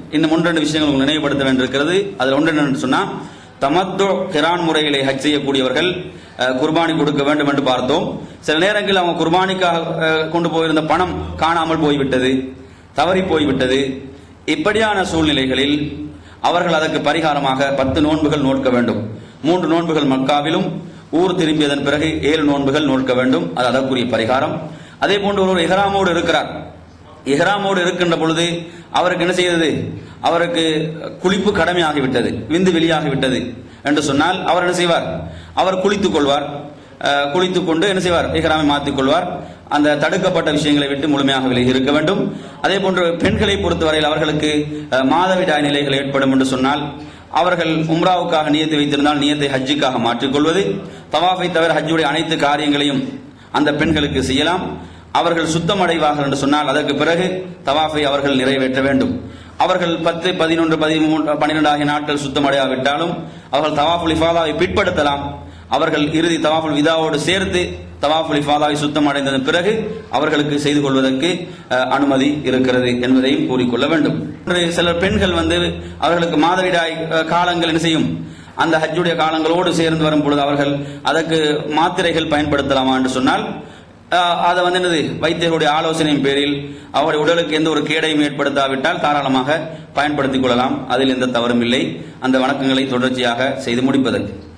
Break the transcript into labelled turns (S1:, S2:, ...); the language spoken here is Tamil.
S1: இன்னும் ஒன்று ரெண்டு விஷயங்கள் உங்களுக்கு நினைவுபடுத்த வேண்டியிருக்கிறது அதுல ஒன்று என்னன்னு சொன்னா தமத்து கிரான் முறையிலே ஹஜ் செய்யக்கூடியவர்கள் அஹ், குர்பானி கொடுக்க வேண்டும் என்று பார்த்தோம் சில நேரங்களில் அவங்க குர்பானிக்காக அஹ், கொண்டு போயிருந்த பணம் காணாமல் போய்விட்டது தவறி போய்விட்டது இப்படியான சூழ்நிலைகளில் அவர்கள் அதற்கு பரிகாரமாக பத்து நோன்புகள் நோட்க வேண்டும் மூன்று நோன்புகள் மக்காவிலும் ஊர் திரும்பியதன் பிறகு ஏழு நோன்புகள் நோட்க வேண்டும் அது அதற்குரிய பரிகாரம் அதே போன்று ஒரு இஹ்ராமோடு இருக்கிறார் இஹ்ராமோடு இருக்கின்ற பொழுது அவருக்கு என்ன செய்தது அவருக்கு குளிப்பு கடமையாகிவிட்டது விந்து வெளியாகிவிட்டது என்று சொன்னால் அவர் என்ன செய்வார் அவர் குளித்துக் கொள்வார் அஹ், குளித்துக் கொண்டு என்ன செய்வார் இஹ்ராமை மாற்றிக் கொள்வார் அந்த தடுக்கப்பட்ட விஷயங்களை விட்டு முழுமையாக விலகி இருக்க வேண்டும் அதே போன்று பெண்களை பொறுத்தவரையில் அவர்களுக்கு அஹ், மாதவிடாய் நிலைகள் ஏற்படும் என்று சொன்னால் அவர்கள் உம்ராவுக்காக நியத்தை வைத்திருந்தால் நியத்தை ஹஜ்ஜுக்காக மாற்றிக்கொள்வது தவாஃபை தவிர ஹஜ்ஜுடைய அனைத்து காரியங்களையும் அந்த பெண்களுக்கு செய்யலாம் அவர்கள் சுத்தமடைவார்கள் என்று சொன்னால் அதற்கு பிறகு தவாஃபை அவர்கள் நிறைவேற்ற வேண்டும் அவர்கள் பத்து பதினொன்று பதிமூன்று பன்னிரண்டு ஆகிய நாட்கள் சுத்தமடையாவிட்டாலும் அவர்கள் தவாஃபுல் இஃபாதாவை பிற்படுத்தலாம் அவர்கள் இறுதி தவாஃபுல் விதாவோடு சேர்த்து தவாஃபுல் இஃபாதாவை சுத்தமடைந்ததன் பிறகு அவர்களுக்கு செய்து கொள்வதற்கு அஹ், அனுமதி இருக்கிறது என்பதையும் கூறிக்கொள்ள வேண்டும் ஒரு சில பெண்கள் வந்து அவர்களுக்கு மாதவிடாய் அஹ், காலங்கள் என்ன செய்யும் அந்த ஹஜ்ஜுடைய காலங்களோடு சேர்ந்து வரும் பொழுது அவர்கள் அதற்கு மாத்திரைகள் பயன்படுத்தலாமா என்று சொன்னால் ஆஹ், அதை வந்து என்னது வைத்தியர்களுடைய ஆலோசனையின் பேரில் அவருடைய உடலுக்கு எந்த ஒரு கேடையும் ஏற்படுத்தாவிட்டால் தாராளமாக பயன்படுத்திக் கொள்ளலாம் அதில் எந்த தவறும் இல்லை அந்த வணக்கங்களை தொடர்ச்சியாக செய்து முடிப்பதற்கு